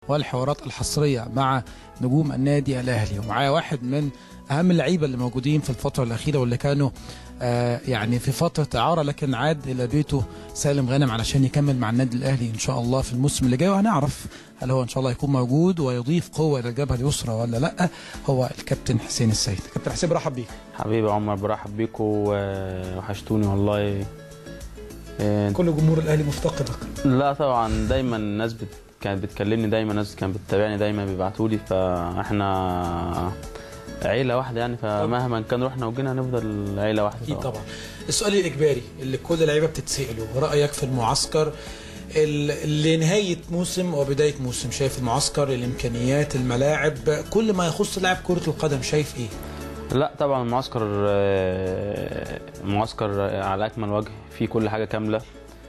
والحوارات الحصريه مع نجوم النادي الاهلي ومعايا واحد من اهم اللعيبه اللي موجودين في الفتره الاخيره واللي كانوا آه يعني في فتره اعاره لكن عاد الى بيته سالم غانم علشان يكمل مع النادي الاهلي ان شاء الله في الموسم اللي جاي وهنعرف هل هو ان شاء الله يكون موجود ويضيف قوه الى الجبهه اليسرى ولا لا هو الكابتن حسين السيد كابتن حسين برحب بيك حبيبي عمر برحب بيكم وحشتوني والله إيه، كل جمهور الاهلي مفتقدك لا طبعا دايما الناس بت... كانت بتكلمني دايما الناس كانت بتتابعني دايما بيبعتوا لي فاحنا عيله واحده يعني فمهما كان رحنا وجينا هنفضل عيله واحده اكيد طبعا السؤال الاجباري اللي كل اللعيبه بتتساله رايك في المعسكر ال- اللي نهايه موسم وبدايه موسم شايف المعسكر الامكانيات الملاعب كل ما يخص لاعب كره القدم شايف ايه لا طبعا المعسكر آه، المعسكر على اكمل وجه فيه كل حاجه كامله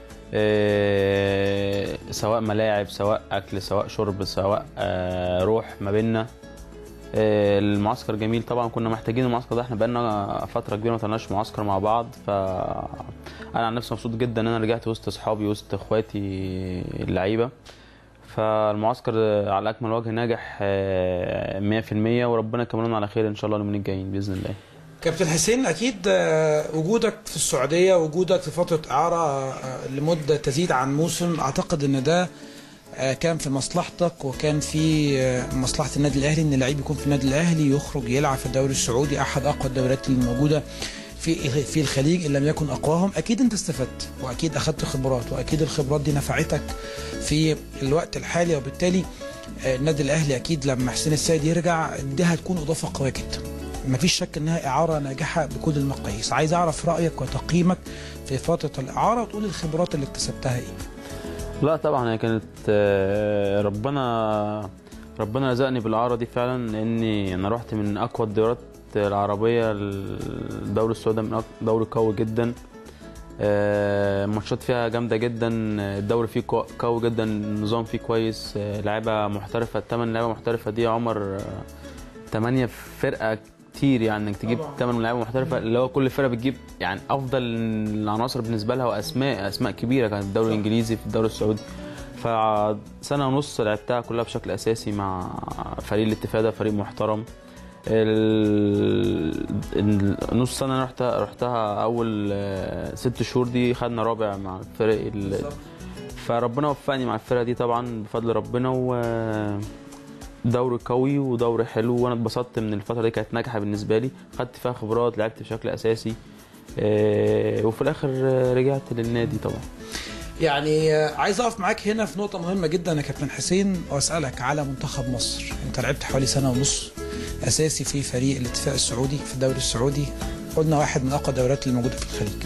آه، سواء ملاعب سواء اكل سواء شرب سواء آه، روح ما بيننا آه، المعسكر جميل طبعا كنا محتاجين المعسكر ده احنا بقالنا فتره كبيره ما طلعناش معسكر مع بعض ف انا عن نفسي مبسوط جدا ان انا رجعت وسط اصحابي وسط اخواتي اللعيبه فالمعسكر على اكمل وجه ناجح آه، 100% وربنا يكملنا على خير ان شاء الله اليومين الجايين باذن الله كابتن حسين اكيد آه، وجودك في السعوديه وجودك في فتره اعاره آه، لمده تزيد عن موسم اعتقد ان ده آه، كان في مصلحتك وكان في آه، مصلحه النادي الاهلي ان اللعيب يكون في النادي الاهلي يخرج يلعب في الدوري السعودي احد اقوى الدوريات اللي موجوده في في الخليج ان لم يكن اقواهم اكيد انت استفدت واكيد اخذت خبرات واكيد الخبرات دي نفعتك في الوقت الحالي وبالتالي آه، النادي الاهلي اكيد لما حسين السيد يرجع دي هتكون اضافه قويه جدا مفيش شك انها اعاره ناجحه بكل المقاييس عايز اعرف رايك وتقييمك في فتره الاعاره وتقول الخبرات اللي اكتسبتها ايه لا طبعا هي كانت آه، ربنا ربنا رزقني بالعاره دي فعلا لاني انا رحت من اقوى الدورات العربيه الدوري السعودي من أق- دوري قوي جدا آه، الماتشات فيها جامده جدا الدوري فيه قو- قوي جدا النظام فيه كويس آه، لعيبه محترفه الثمان لعيبه محترفه دي يا عمر ثمانيه في فرقه كتير يعني انك تجيب طبعاً. ثمان لعيبه محترفه اللي هو كل فرقه بتجيب يعني افضل العناصر بالنسبه لها واسماء اسماء كبيره كانت الدوري الانجليزي في الدوري السعودي فسنه ونص لعبتها كلها بشكل اساسي مع فريق الاتفاق فريق محترم ال- النص سنه انا رحت رحتها اول آه، ست شهور دي خدنا رابع مع الفرق ال- فربنا وفقني مع الفرقه دي طبعا بفضل ربنا و دوري قوي ودوري حلو وانا اتبسطت من الفتره دي كانت ناجحه بالنسبه لي خدت فيها خبرات لعبت بشكل اساسي آه، وفي الاخر آه، رجعت للنادي طبعا يعني آه، عايز اقف معاك هنا في نقطه مهمه جدا يا كابتن حسين واسالك على منتخب مصر انت لعبت حوالي سنه ونص اساسي في فريق الاتفاق السعودي في الدوري السعودي قلنا واحد من اقوى الدوريات اللي موجوده في الخليج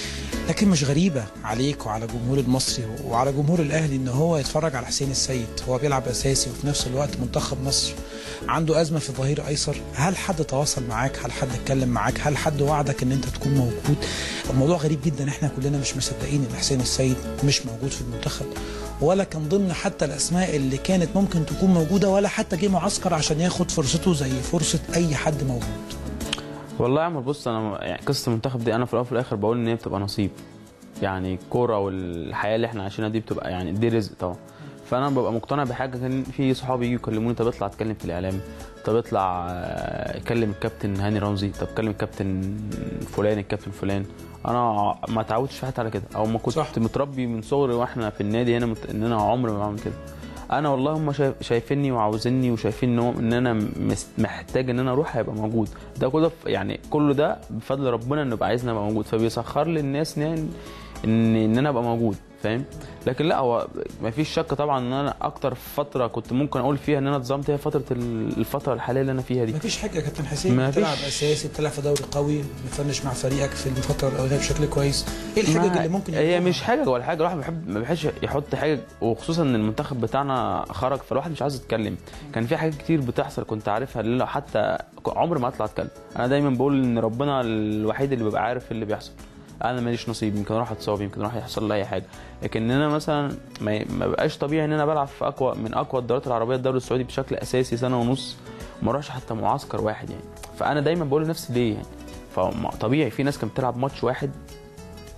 لكن مش غريبه عليك وعلى جمهور المصري وعلى جمهور الاهلي ان هو يتفرج على حسين السيد هو بيلعب اساسي وفي نفس الوقت منتخب مصر عنده ازمه في الظهير ايسر هل حد تواصل معاك هل حد اتكلم معاك هل حد وعدك ان انت تكون موجود الموضوع غريب جدا احنا كلنا مش مصدقين ان حسين السيد مش موجود في المنتخب ولا كان ضمن حتى الاسماء اللي كانت ممكن تكون موجوده ولا حتى جه معسكر عشان ياخد فرصته زي فرصه اي حد موجود والله يا عمر بص انا يعني قصه المنتخب دي انا في الاول وفي الاخر بقول ان هي بتبقى نصيب يعني الكوره والحياه اللي احنا عايشينها دي بتبقى يعني دي رزق طبعا فانا ببقى مقتنع بحاجه كان في صحابي يجوا يكلموني طب اطلع اتكلم في الاعلام طب اطلع آه، كلم الكابتن هاني رمزي طب كلم الكابتن فلان الكابتن فلان انا ما اتعودتش في حياتي على كده او ما كنت صح. صح. متربي من صغري واحنا في النادي هنا مت... ان انا عمري ما بعمل كده انا والله هم شايف... شايفيني وعاوزيني وشايفين ان هو ان انا مس... محتاج ان انا اروح هيبقى موجود ده كله ف- يعني كله ده بفضل ربنا انه يبقى عايزني ابقى موجود فبيسخر لي الناس ان ان ان انا ابقى موجود فاهم لكن لا هو ما فيش شك طبعا ان انا اكتر فتره كنت ممكن اقول فيها ان انا اتظلمت هي فتره ال- الفتره الحاليه اللي انا فيها دي مفيش حاجه يا كابتن حسين مفيش. بتلعب اساسي بتلعب في دوري قوي بتفنش مع فريقك في الفتره الاولانيه بشكل كويس ايه الحجج ما- اللي ممكن هي يقولها؟ مش حاجه ولا حاجه الواحد بيحب ما بيحبش يحط حاجه وخصوصا ان المنتخب بتاعنا خرج فالواحد مش عايز يتكلم كان في حاجات كتير بتحصل كنت عارفها اللي لو حتى عمري ما اطلع اتكلم انا دايما بقول ان ربنا الوحيد اللي بيبقى عارف اللي بيحصل انا ماليش نصيب يمكن اروح اتصاب يمكن اروح يحصل لي اي حاجه لكن انا مثلا ما ما بقاش طبيعي ان انا بلعب في اقوى من اقوى الدوريات العربيه الدوري السعودي بشكل اساسي سنه ونص ما اروحش حتى معسكر واحد يعني فانا دايما بقول لنفسي ليه يعني فطبيعي في ناس كانت بتلعب ماتش واحد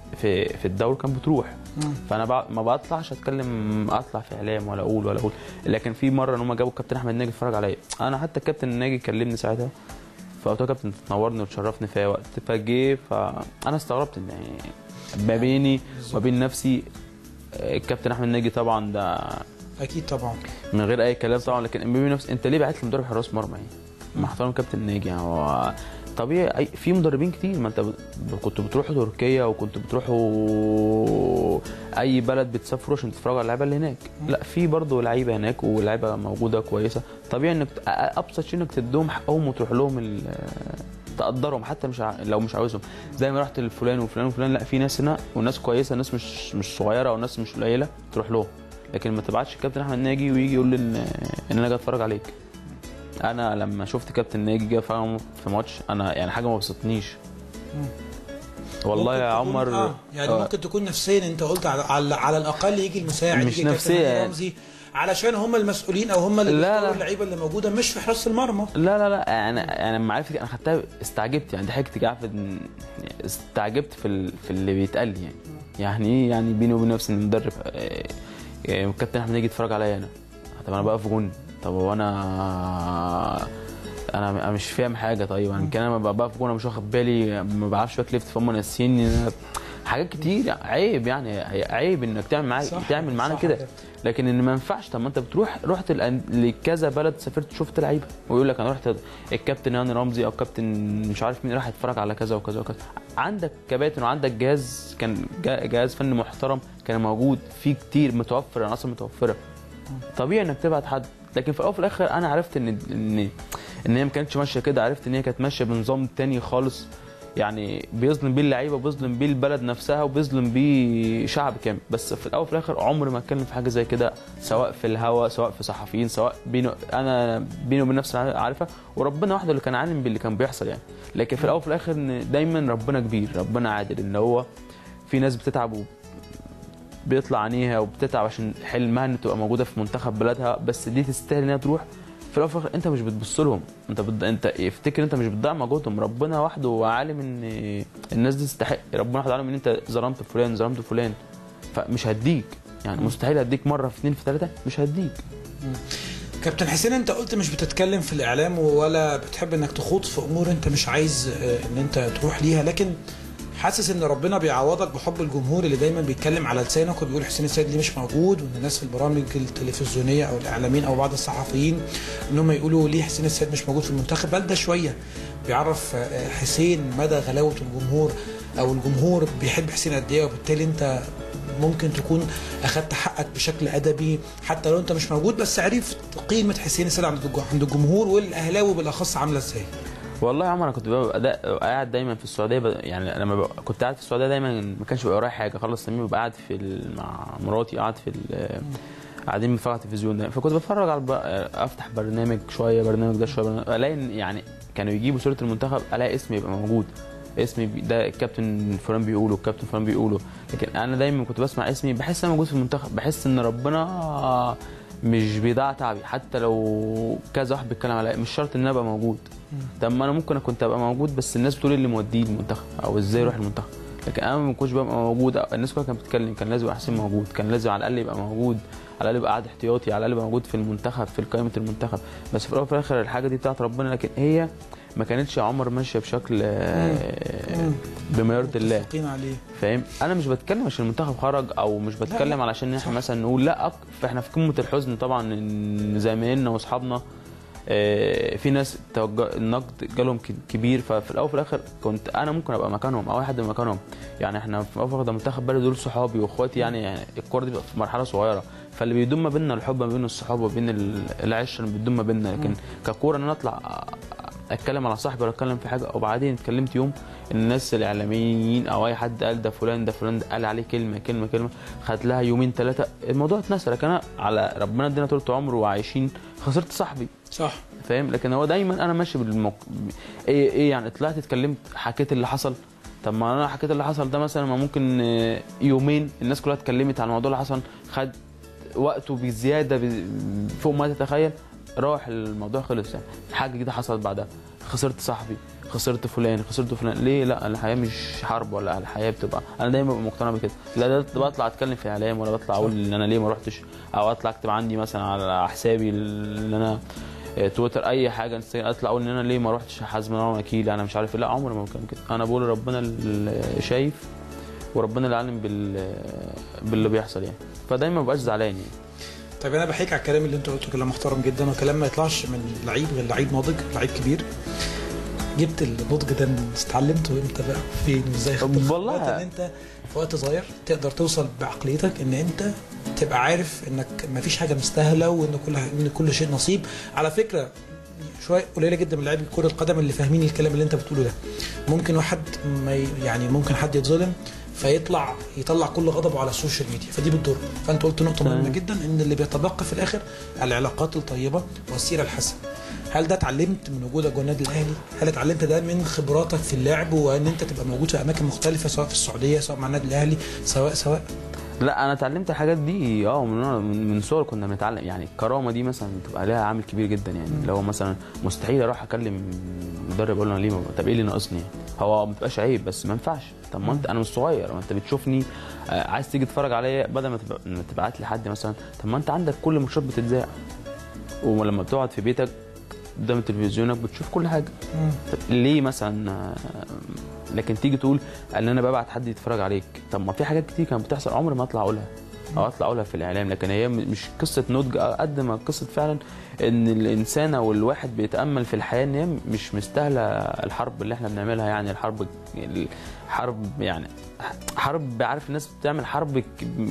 في في الدوري كان بتروح مم. فانا بع- ما بطلعش اتكلم اطلع في اعلام ولا اقول ولا اقول لكن في مره ان هم جابوا الكابتن احمد ناجي يتفرج عليا انا حتى الكابتن ناجي كلمني ساعتها فقلت له يا كابتن تنورني وتشرفني في أي وقت فجه فانا استغربت ان يعني ما بيني وما بين نفسي آه، الكابتن احمد ناجي طبعا ده اكيد طبعا من غير اي كلام طبعا لكن ما بين نفسي انت ليه بعت لي مدرب حراس مرمى يعني مع احترام كابتن ناجي يعني هو طبيعي أي- في مدربين كتير ما انت ب- كنت بتروحوا تركيا وكنت بتروحوا اي بلد بتسافروا عشان تتفرجوا على اللعيبه اللي هناك لا في برضه لعيبه هناك ولاعيبه موجوده كويسه طبيعي انك ت- ابسط شيء انك تديهم حقهم وتروح لهم ال- تقدرهم حتى مش ع... لو مش عاوزهم زي ما رحت لفلان وفلان وفلان لا في ناس هنا وناس كويسه ناس مش مش صغيره وناس مش قليله تروح لهم لكن ما تبعتش الكابتن احمد ناجي ويجي يقول لي ان ان انا جاي اتفرج عليك انا لما شفت كابتن ناجي جاي اتفرج على في ماتش انا يعني حاجه ما بسطتنيش والله ممكن يا تكون- عمر آه. يعني آه. ممكن تكون نفسيا انت قلت على, على, على الاقل يجي المساعد مش يجي كابتن نفسية هاني يعني. رمزي علشان هم المسؤولين او هم اللي لا، بيختاروا لا. اللعيبه اللي موجوده مش في حراسه المرمى لا لا لا يعني يعني لما عرفت انا خدتها استعجبت يعني ضحكت قاعد يعني استعجبت في ال... في اللي بيتقال لي يعني يعني ايه يعني بيني وبين نفسي ان المدرب آه، آه، الكابتن احمد يجي يتفرج عليا انا طب انا بقى في جون طب هو انا انا أنا مش فاهم حاجه طيب انا كان انا بقى في جون انا مش واخد بالي ما بعرفش باك ليفت فهم ناسيني إن أنا- حاجات كتير عيب يعني هي عيب انك تعمل معايا صح، تعمل معانا صح كده كده. لكن ان ما ينفعش طب ما انت بتروح رحت الأن- لكذا بلد سافرت شفت لعيبه ويقول لك انا رحت الكابتن هاني رمزي او كابتن مش عارف مين راح يتفرج على كذا وكذا وكذا عندك كباتن وعندك جهاز كان جا- جهاز فني محترم كان موجود فيه كتير متوفر عناصر متوفره طبيعي انك تبعت حد لكن في الاول وفي الاخر انا عرفت ان ان ان هي ما كانتش ماشيه كده عرفت ان هي كانت ماشيه بنظام تاني خالص يعني بيظلم بيه اللعيبه وبيظلم بيه البلد نفسها وبيظلم بيه شعب كامل بس في الاول وفي الاخر عمري ما اتكلم في حاجه زي كده سواء في الهوا سواء في صحفيين سواء بينه انا بيني وبين نفسي عارفه وربنا وحده اللي كان عالم باللي كان بيحصل يعني لكن في الاول وفي الاخر ان دايما ربنا كبير ربنا عادل ان هو في ناس بتتعب وب- بيطلع عينيها وبتتعب عشان حلمها ان تبقى موجوده في منتخب بلدها بس دي تستاهل انها تروح في الاول وفي الاخر انت مش بتبص لهم انت بد... انت افتكر انت مش بتضيع مجهودهم ربنا وحده عالم ان الناس دي تستحق ربنا وحده عالم ان انت ظلمت فلان ظلمت فلان فمش هديك يعني مستحيل هديك مره في اثنين في ثلاثه مش هديك كابتن حسين انت قلت مش بتتكلم في الاعلام ولا بتحب انك تخوض في امور انت مش عايز آه، ان انت تروح ليها لكن حاسس ان ربنا بيعوضك بحب الجمهور اللي دايما بيتكلم على لسانك وبيقول حسين السيد ليه مش موجود وان الناس في البرامج التلفزيونيه او الاعلاميين او بعض الصحفيين ان هم يقولوا ليه حسين السيد مش موجود في المنتخب بل ده شويه بيعرف آه، حسين مدى غلاوه الجمهور او الجمهور بيحب حسين قد ايه وبالتالي انت ممكن تكون اخدت حقك بشكل ادبي حتى لو انت مش موجود بس عرفت قيمه حسين السيد عند الج- عند الجمهور والاهلاوي بالاخص عامله ازاي والله يا عمر انا كنت ببقى دا- قاعد دايما في السعوديه ب... يعني لما ببقى كنت قاعد في السعوديه دايما ما كانش بيبقى ورايا حاجه خلص تمام ببقى قاعد في ال... مع مراتي قاعد في ال... قاعدين بنتفرج على التلفزيون ده فكنت بتفرج على الب... افتح برنامج شويه برنامج ده شويه برنامج... الاقي إن يعني كانوا يجيبوا صوره المنتخب الاقي اسمي يبقى موجود اسمي بي- ده الكابتن فلان بيقوله الكابتن فلان بيقوله لكن انا دايما كنت بسمع اسمي بحس ان انا موجود في المنتخب بحس ان ربنا مش بيضيع تعبي حتى لو كذا واحد بيتكلم عليا مش شرط ان انا ابقى موجود طب ما انا ممكن كنت ابقى موجود بس الناس بتقول إيه اللي موديه المنتخب او ازاي يروح المنتخب لكن انا ما كنتش ببقى موجود الناس كلها كانت بتتكلم كان لازم يبقى حسين موجود كان لازم على الاقل يبقى موجود على الاقل يبقى قاعد احتياطي على الاقل يبقى موجود في المنتخب في قائمه المنتخب بس في الاول وفي الاخر الحاجه دي بتاعت ربنا لكن هي ما كانتش يا عمر ماشيه بشكل آه، بما يرضي الله متفقين عليه فاهم انا مش بتكلم عشان المنتخب خرج او مش بتكلم لا. علشان احنا صح. مثلا نقول لا أك... فاحنا في قمه الحزن طبعا ان زمايلنا واصحابنا آه، في ناس توجه النقد جالهم ك- كبير ففي الاول وفي الاخر كنت انا ممكن ابقى مكانهم او اي حد مكانهم يعني احنا في الاول وفي الآخر ده منتخب بلد دول صحابي واخواتي يعني, يعني الكوره دي بقى في مرحله صغيره فاللي بيدوم ما بيننا الحب ما بين الصحاب وبين ال- العشره اللي بتدوم ما بيننا لكن ككوره ان انا اطلع اتكلم على صاحبي ولا اتكلم في حاجه وبعدين اتكلمت يوم الناس الاعلاميين او اي حد قال ده فلان ده فلان ده قال عليه كلمه كلمه كلمه خدت لها يومين ثلاثه الموضوع اتنسى لكن انا على ربنا ادينا طول عمر وعايشين خسرت صاحبي صح فاهم لكن هو دايما انا ماشي بالموق... ايه ايه يعني طلعت اتكلمت حكيت اللي حصل طب ما انا حكيت اللي حصل ده مثلا ما ممكن آه، يومين الناس كلها اتكلمت عن الموضوع اللي حصل خد وقته بزياده ب- فوق ما تتخيل راح الموضوع خلص يعني حاجه جديده حصلت بعدها خسرت صاحبي خسرت فلان خسرت فلان ليه لا الحياه مش حرب ولا الحياه بتبقى انا دايما ببقى مقتنع بكده لا ده بطلع اتكلم في اعلام ولا بطلع اقول ان انا ليه ما رحتش او اطلع اكتب عندي مثلا على حسابي اللي انا آه، تويتر اي حاجه انستغرام اطلع اقول ان انا ليه ما رحتش حزم انا وكيل انا مش عارف إيه. لا عمري ما كان كده انا بقول ربنا اللي شايف وربنا اللي عالم بال باللي بيحصل يعني فدايما ما ببقاش زعلان يعني طيب انا بحكي على الكلام اللي انت قلته كلام محترم جدا وكلام ما يطلعش من لعيب غير لعيب ناضج لعيب كبير جبت النضج ده من اتعلمته امتى بقى فين وازاي خدت والله- الخطوات ان انت في وقت صغير تقدر توصل بعقليتك ان انت تبقى عارف انك ما فيش حاجه مستاهله وان كل ان كل شيء نصيب على فكره شويه قليله جدا من لاعبي كره القدم اللي فاهمين الكلام اللي انت بتقوله ده ممكن واحد ما ي- يعني ممكن حد يتظلم فيطلع يطلع كل غضبه على السوشيال ميديا فدي بتضر فانت قلت نقطه مهمه تمام. جدا ان اللي بيتبقى في الاخر العلاقات الطيبه والسيره الحسنه هل ده اتعلمت من وجودك جوه النادي الاهلي؟ هل اتعلمت ده من خبراتك في اللعب وان انت تبقى موجود في اماكن مختلفه سواء في السعوديه سواء مع النادي الاهلي سواء سواء لا انا اتعلمت الحاجات دي اه من وأنا- من من صغر كنا بنتعلم يعني الكرامه دي مثلا بتبقى لها عامل كبير جدا يعني لو مثلا مستحيل اروح اكلم مدرب اقول له أنا ليه ما- طب ايه اللي ناقصني هو ما بتبقاش عيب بس ما ينفعش طب ما انت انا مش صغير ما انت بتشوفني آه، عايز تيجي تتفرج عليا بدل ما تبقى ما تبعت لي حد مثلا طب ما انت عندك كل الماتشات بتتذاع ولما بتقعد في بيتك قدام تلفزيونك بتشوف كل حاجه طب ليه مثلا آه، لكن تيجي تقول ان انا ببعت حد يتفرج عليك طب ما في حاجات كتير كانت بتحصل عمري ما اطلع اقولها او اطلع اقولها في الاعلام لكن هي م- مش قصه نضج قد ما قصه فعلا ان الانسان او الواحد بيتامل في الحياه ان هي مش مستاهله الحرب اللي احنا بنعملها يعني الحرب الحرب يعني حرب عارف الناس بتعمل حرب ك-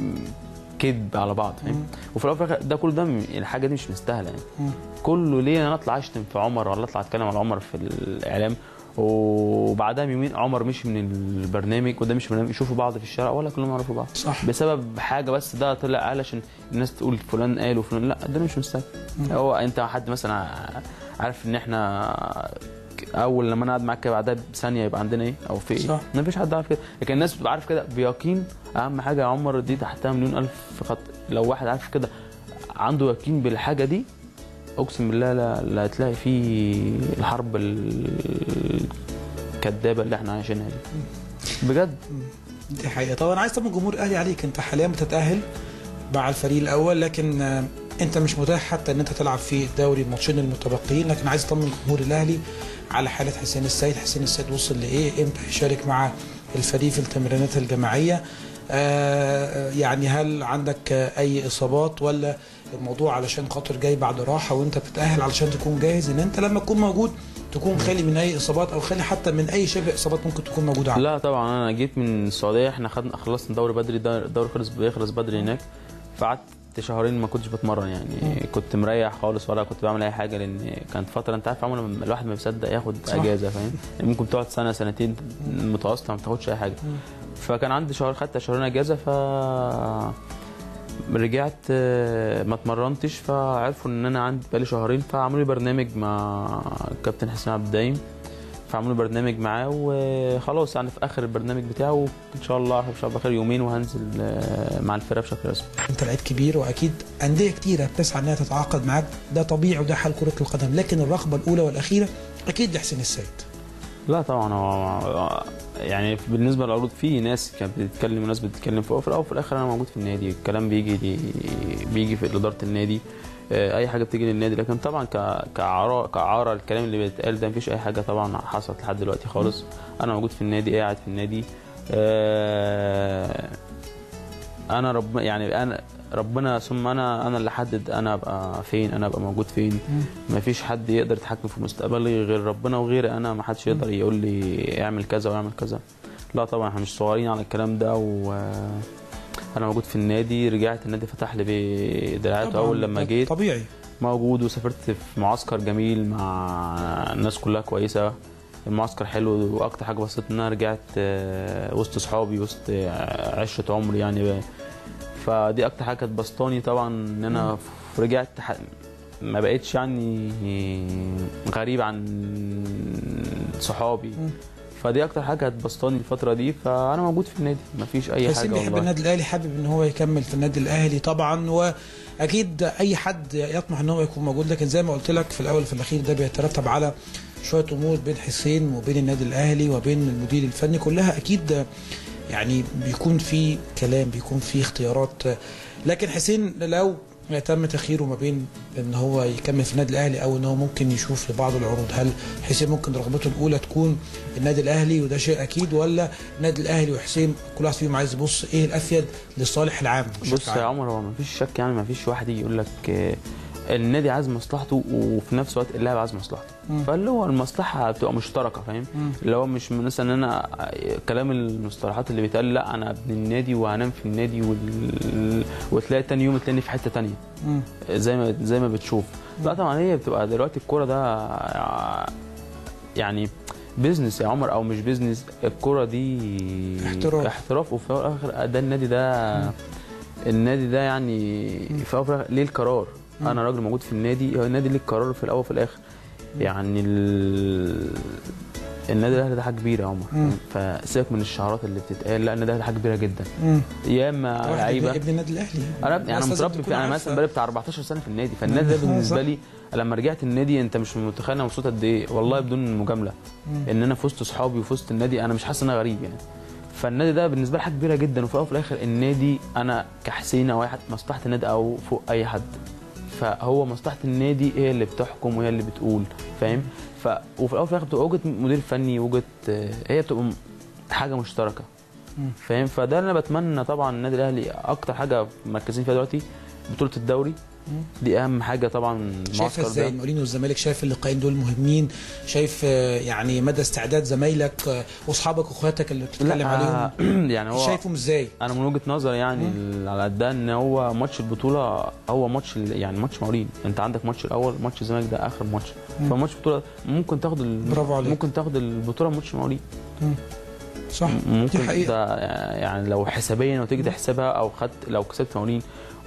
كذب على بعض فاهم وفي الاول وفي الاخر ده كله ده م- الحاجه دي مش مستاهله يعني مم. كله ليه انا اطلع اشتم في عمر ولا اطلع اتكلم على عمر في الاعلام وبعدها بيومين عمر مشي من البرنامج وده مش من البرنامج يشوفوا بعض في الشارع ولا كلهم يعرفوا بعض صح بسبب حاجه بس ده طلع قال عشان الناس تقول فلان قال وفلان لا ده مش مستاهل هو انت حد مثلا عارف ان احنا اول لما انا قاعد معاك كده بعدها بثانيه يبقى عندنا ايه او في ايه صح. ما فيش حد عارف كده لكن الناس بتبقى عارف كده بيقين اهم حاجه يا عمر دي تحتها مليون الف خط لو واحد عارف كده عنده يقين بالحاجه دي اقسم بالله لا, لا هتلاقي فيه الحرب الكدابه اللي احنا عايشينها دي بجد دي حقيقه طبعا عايز طبعا جمهور الاهلي عليك انت حاليا بتتاهل مع الفريق الاول لكن آه، انت مش متاح حتى ان انت تلعب في الدوري الماتشين المتبقيين لكن عايز اطمن جمهور الاهلي على حاله حسين السيد حسين السيد وصل لايه امتى هيشارك مع الفريق في التمرينات الجماعيه آه، يعني هل عندك آه، اي اصابات ولا الموضوع علشان خاطر جاي بعد راحه وانت بتتاهل علشان تكون جاهز ان انت لما تكون موجود تكون خالي من اي اصابات او خالي حتى من اي شبه اصابات ممكن تكون موجوده عندك لا طبعا انا جيت من السعوديه احنا خدنا خلصنا الدوري بدري ده- الدوري خلص بيخلص بدري هناك فقعدت شهرين ما كنتش بتمرن يعني كنت مريح خالص ولا كنت بعمل اي حاجه لان كانت فتره انت عارف عمر لما الواحد ما بيصدق ياخد صح. اجازه فاهم يعني ممكن تقعد سنه سنتين متواصله ما بتاخدش اي حاجه فكان عندي شهر خدت شهرين اجازه ف رجعت آه، ما اتمرنتش فعرفوا ان انا عندي بقالي شهرين فعملوا لي برنامج مع الكابتن حسين عبد الدايم فعملوا لي برنامج معاه وخلاص يعني في اخر البرنامج بتاعه ان شاء الله ان شاء الله خير يومين وهنزل آه، مع الفرقه بشكل رسمي انت لعيب كبير واكيد انديه كتيره بتسعى انها تتعاقد معاك ده طبيعي وده حال كره القدم لكن الرغبه الاولى والاخيره اكيد لحسين السيد لا طبعا هو يعني بالنسبه للعروض في ناس كانت بتتكلم وناس بتتكلم فوق في الاول وفي الاخر انا موجود في النادي الكلام بيجي دي بيجي في اداره النادي آه، اي حاجه بتيجي للنادي لكن طبعا ك- كعاره كعاره الكلام اللي بيتقال ده مفيش اي حاجه طبعا حصلت لحد دلوقتي خالص انا موجود في النادي قاعد في النادي آه، انا رب يعني انا ربنا ثم انا انا اللي احدد انا ابقى فين انا ابقى موجود فين ما فيش حد يقدر يتحكم في مستقبلي غير ربنا وغيري انا ما حدش يقدر يقول لي اعمل كذا واعمل كذا لا طبعا احنا مش صغيرين على الكلام ده و انا موجود في النادي رجعت النادي فتح لي بدراعاته طبعاً اول لما ده جيت طبيعي موجود وسافرت في معسكر جميل مع الناس كلها كويسه المعسكر حلو واكتر حاجه بسطت ان انا رجعت آه، وسط صحابي وسط آه، عشره عمري يعني بقى. فدي اكتر حاجه كانت بسطاني طبعا ان انا ف- رجعت ح- ما بقتش يعني غريب عن صحابي مم. فدي اكتر حاجه كانت بسطاني الفتره دي فانا موجود في النادي مفيش اي حسين حاجه بيحب والله النادي الاهلي حابب ان هو يكمل في النادي الاهلي طبعا اكيد اي حد يطمح ان هو يكون موجود لكن زي ما قلت لك في الاول وفي الاخير ده بيترتب على شويه امور بين حسين وبين النادي الاهلي وبين المدير الفني كلها اكيد يعني بيكون في كلام بيكون في اختيارات لكن حسين لو تم تخييره ما بين ان هو يكمل في النادي الاهلي او ان هو ممكن يشوف لبعض العروض هل حسين ممكن رغبته الاولى تكون النادي الاهلي وده شيء اكيد ولا النادي الاهلي وحسين كل واحد فيهم عايز يبص ايه الافيد للصالح العام بشكل بص يا عام؟ عمر هو مفيش شك يعني مفيش واحد يجي يقول لك آه، النادي عايز مصلحته وفي نفس الوقت اللاعب عايز مصلحته مم. فاللي هو المصلحه بتبقى مشتركه فاهم مم. اللي هو مش من مثلا ان انا كلام المصطلحات اللي بيتقال لا انا ابن النادي وهنام في النادي وال... وتلاقي تاني يوم تلاقيني في حته تانية مم. زي ما زي ما بتشوف لا طبعا هي بتبقى دلوقتي الكوره ده يعني بيزنس يا عمر او مش بيزنس الكوره دي احتراف. احتراف وفي الأول والاخر ده النادي ده النادي ده يعني في الأول وفي الآخر ليه القرار مم. انا راجل موجود في النادي هو النادي ليه القرار في الاول وفي الاخر يعني ال... النادي الاهلي ده حاجه كبيره يا مم. عمر فسيبك من الشعارات اللي بتتقال لا النادي الاهلي ده حاجه كبيره جدا مم. ياما واحد لعيبه ابن النادي الاهلي انا يعني الناس انا لازم متربي تكون في انا عارفة. مثلا بقالي بتاع 14 سنه في النادي فالنادي ده آه، بالنسبه صح. لي لما رجعت النادي انت مش متخيل انا مبسوط قد ايه والله بدون مجامله مم. ان انا في وسط اصحابي وفي وسط النادي انا مش حاسس ان انا غريب يعني فالنادي ده بالنسبه لي حاجه كبيره جدا وفي الاول وفي الاخر النادي انا كحسين او اي حد مصلحه النادي او فوق اي حد فهو مصلحه النادي هي اللي بتحكم وهي اللي بتقول فاهم ف وفي الاول وفي الاخر بتبقى وجهه مدير فني وجهه آه، هي بتبقى م- حاجه مشتركه مم. فاهم فده اللي انا بتمنى طبعا النادي الاهلي اكتر حاجه مركزين فيها دلوقتي بطوله الدوري مم. دي اهم حاجه طبعا شايفها المعسكر ازاي ده المقاولين والزمالك شايف اللقاءين دول مهمين شايف آه، يعني مدى استعداد زمايلك آه، واصحابك واخواتك اللي بتتكلم عليهم يعني هو شايفهم ازاي انا من وجهه نظري يعني على قد ده ان هو ماتش البطوله هو ماتش ال- يعني ماتش مقاولين انت عندك ماتش الاول ماتش الزمالك ده اخر ماتش مم. فماتش البطوله ممكن تاخد ال... برافو عليك. ممكن تاخد البطوله ماتش مقاولين مم. صح ممكن دي حقيقة. ده يعني لو حسابيا وتيجي تحسبها او خدت لو كسبت مقاولين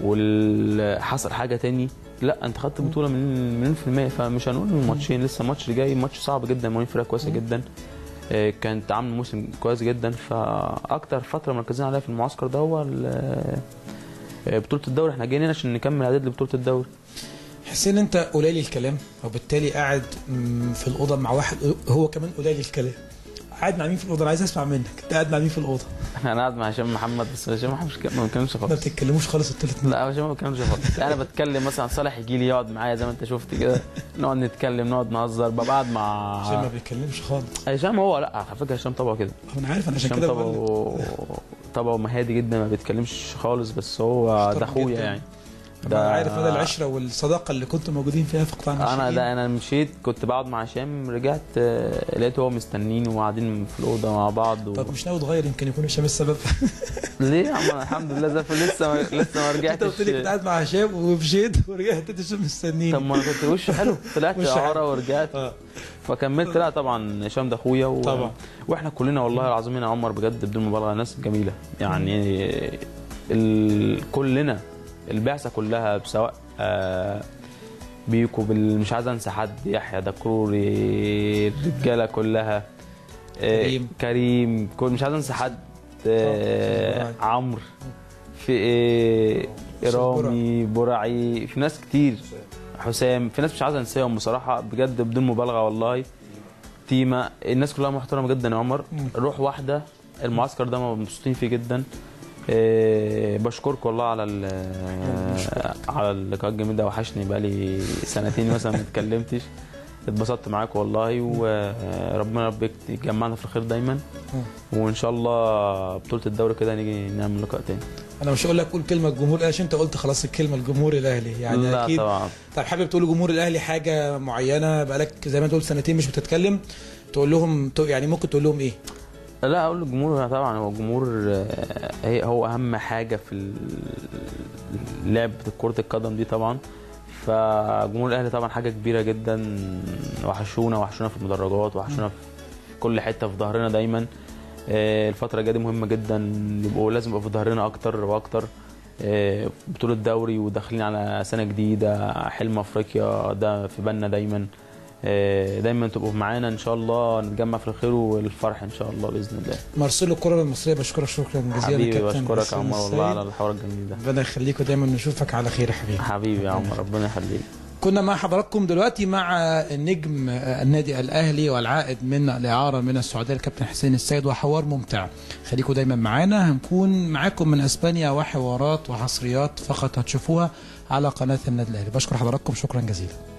وحصل حاجه تاني لا انت خدت بطوله من مليون في المية فمش هنقول إن الماتشين لسه الماتش اللي جاي ماتش صعب جدا مقاولين فرقه كويسه جدا آه، كانت عامل موسم كويس جدا فاكتر فتره مركزين عليها في المعسكر ده هو ال- آه، بطوله الدوري احنا جايين هنا عشان نكمل اعداد لبطوله الدوري حسين انت قليل الكلام وبالتالي قاعد مم، في الاوضه مع واحد هو كمان قليل الكلام قاعد مع مين في الاوضه انا عايز اسمع منك انت قاعد مع مين في الاوضه انا قاعد مع هشام محمد بس هشام محمد مش- ما بيتكلمش ما خالص بتتكلموش خالص الثلاث لا هشام ما بيتكلمش خالص انا بتكلم مثلا صالح يجي لي يقعد معايا زي ما انت شفت كده نقعد نتكلم نقعد نهزر ببقى قاعد عشان ما مع بيتكلمش خالص هشام هو لا على فكره هشام طبعه كده انا عارف انا عشان هشام كده بقول لك. طبعه طبعه مهادي جدا ما بيتكلمش خالص بس هو ده محترم اخويا جداً. يعني انا عارف مدى العشره والصداقه اللي كنتوا موجودين فيها في قطاع انا الناشئين. ده انا مشيت كنت بقعد مع هشام رجعت آه، لقيته هو مستنيني وقاعدين في الاوضه مع بعض و... طب مش ناوي تغير يمكن يكون هشام السبب ليه يا عم أنا الحمد لله زي الفل لسه ما... لسه ما انت رجعتش قلت لي كنت قاعد مع هشام ومشيت ورجعت انت هشام مستنيني طب ما انا كنت وش حلو طلعت وش حلو. اعاره ورجعت اه فكملت لا طبعا هشام ده اخويا و... طبعا. واحنا كلنا والله العظيم يا عمر بجد بدون مبالغه ناس جميله يعني ال... كلنا البعثه كلها سواء آه بيكو بال... مش عايز انسى حد يحيى دكروري الرجاله كلها آه كريم. كريم كل مش عايز انسى حد آه طبعاً. عمرو في آه رامي برعي في ناس كتير حسام في ناس مش عايز انساهم بصراحه بجد بدون مبالغه والله تيما الناس كلها محترمه جدا يا عمر مم. روح واحده المعسكر ده مبسوطين فيه جدا إيه بشكرك والله على ال- على اللقاء الجميل ده وحشني بقالي سنتين مثلا ما اتكلمتش اتبسطت معاك والله وربنا ربك يجمعنا في الخير دايما وان شاء الله بطوله الدوري كده نيجي نعمل لقاء تاني انا مش هقول لك قول كلمه الجمهور عشان انت قلت خلاص الكلمه الجمهور الاهلي يعني لا اكيد طبعا طب حابب تقول لجمهور الاهلي حاجه معينه بقالك زي ما انت قلت سنتين مش بتتكلم تقول لهم يعني ممكن تقول لهم ايه لا اقول للجمهور طبعا هو الجمهور آه، هي هو اهم حاجه في ال- لعبه كره القدم دي طبعا فجمهور الاهلي طبعا حاجه كبيره جدا وحشونا وحشونا في المدرجات وحشونا في كل حته في ظهرنا دايما آه، الفتره الجايه دي مهمه جدا يبقوا لازم يبقوا في ظهرنا اكتر واكتر آه، بطوله دوري وداخلين على سنه جديده حلم افريقيا ده في بالنا دايما آه، دايما تبقوا معانا ان شاء الله نتجمع في الخير والفرح ان شاء الله باذن الله مرسول الكره المصريه بشكرك شكرا جزيلا حبيبي كابتن بشكرك يا حسين عمر والله السيد. على الحوار الجميل ده ربنا يخليك ودايما نشوفك على خير يا حبيبي حبيبي يا عمر ربنا يخليك كنا مع حضراتكم دلوقتي مع النجم النادي الاهلي والعائد من الاعاره من السعوديه الكابتن حسين السيد وحوار ممتع خليكم دايما معانا هنكون معاكم من اسبانيا وحوارات وحصريات فقط هتشوفوها على قناه النادي الاهلي بشكر حضراتكم شكرا جزيلا